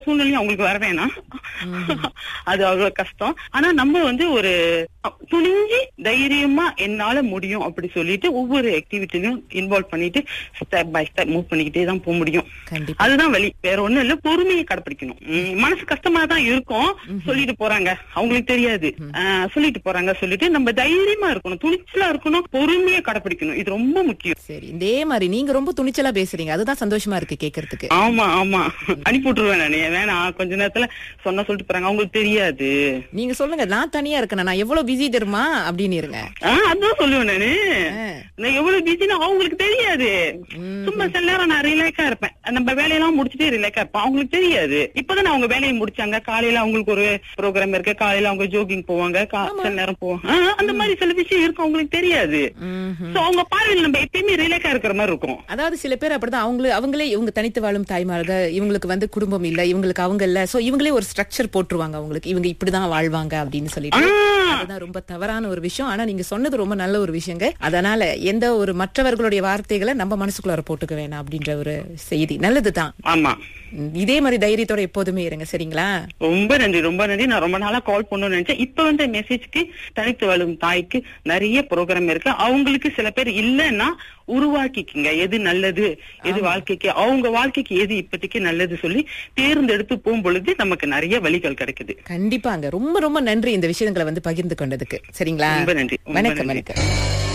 சூழ்நிலையும் அவங்களுக்கு வர வேணாம் அது அவ்வளவு கஷ்டம் ஆனா நம்ம வந்து ஒரு துணிஞ்சு தைரியமா என்னால முடியும் அப்படி சொல்லிட்டு ஒவ்வொரு ஆக்டிவிட்டிலையும் இன்வால்வ் பண்ணிட்டு ஸ்டெப் பை ஸ்டெப் மூவ் பண்ணிக்கிட்டே தான் போக முடியும் கண்டிப்பா அதுதான் வழி வேற ஒண்ணும் இல்ல பொறுமையை கடைப்பிடிக்கணும் உம், மனசு கஷ்டமா தான் இருக்கும் சொல்லிட்டு போறாங்க அவங்களுக்கு தெரியாது ஆஹ், சொல்லிட்டு போறாங்க சொல்லிட்டு நம்ம தைரியமா இருக்கணும் துணிச்சலா இருக்கணும் பொறுமையை கடைப்பிடிக்கணும் இது ரொம்ப முக்கியம் சரி இதே மாதிரி நீங்க ரொம்ப துணிச்சலா பேசுறீங்க அதுதான் சந்தோஷமா இருக்கு கேக்குறதுக்கு ஆமா ஆமா அனுப்பி விட்டுருவேன் நானு வேணாம் கொஞ்ச நேரத்துல சொன்னா சொல்லிட்டு போறாங்க அவங்களுக்கு தெரியாது நீங்க சொல்லுங்க நான் தனியா இருக்கேன் நான் எவ்வளவு பிஸி தெரியுமா அப்படின்னு இருங்க ஆஹ் அதான் சொல்லுவேன் நானு ஆ. நான் எவ்வளவு பிஸின்னு அவங்களுக்கு தெரியாது சும்மா சில நேரம் நான் ரிலாக்ஸா இருப்பேன் நம்ம வேலையெல்லாம் முடிச்சுட்டு ரிலாக்ஸா இருப்பேன் அவங்களுக்கு தெரியாது இப்பதான் அவங்க வேலையை முடிச்சாங்க காலையில அவங்களுக்கு ஒரு ப்ரோக்ராம் இருக்கு காலையில அவங்க ஜோகிங் போவாங்க கா- சில நேரம் போவாங்க ஆஹ், அந்த மாதிரி சில விஷயம் இருக்கும் அவங்களுக்கு தெரியாது ம்ஹும். சோ அவங்க பார்வையில் நம்ம எப்பயுமே ரிலாக்ஸா இருக்கிற மாதிரி இருக்கும் அதாவது சில பேர் அப்படிதான் அவங்களே அவங்களே இவங்க தனித்து வாழும் தாய்மார்கள் இவங்களுக்கு வந்து குடும்பம் இல்ல இவங்களுக்கு அவங்க இல்ல சோ இவங்களே ஒரு ஸ்ட்ரக்சர் போட்டுருவாங்க அவங்களுக்கு இவங்க இப்படிதான் வாழ்வாங்க அப்படின்னு சொல்லிட்டு ஆஹ் அதுதான் ரொம்ப தவறான ஒரு விஷயம் ஆனா நீங்க சொன்னது ரொம்ப நல்ல ஒரு விஷயங்க அதனால எந்த ஒரு மற்றவர்களுடைய வார்த்தைகளை நம்ம மனசுக்குள்ளார போட்டுக்க வேணாம் அப்படின்ற ஒரு செய்தி நல்லதுதான் ஆமா ம், இதே மாதிரி தைரியத்தோட எப்போதுமே இருங்க சரிங்களா ரொம்ப நன்றி ரொம்ப நன்றி நான் ரொம்ப நாளா கால் பண்ணணும்னு நினைச்சேன் இப்ப வந்து மெசேஜ்க்கு தனித்து வாழும் தாய்க்கு நிறைய ப்ரோக்ராம் இருக்கு அவங்களுக்கு சில பேர் இல்லைன்னா உருவாக்கிக்குங்க எது நல்லது எது வாழ்க்கைக்கு அவங்க வாழ்க்கைக்கு எது இப்போதைக்கு நல்லது சொல்லி தேர்ந்தெடுத்து போகும் பொழுது நமக்கு நிறைய வழிகள் கிடைக்குது கண்டிப்பாங்க ரொம்ப ரொம்ப நன்றி இந்த விஷயங்களை வந்து பகிர்ந்து கொண்டதுக்கு சரிங்களா ரொம்ப நன்றி ரொம்ப வணக்கம் நன்றி. வணக்கம்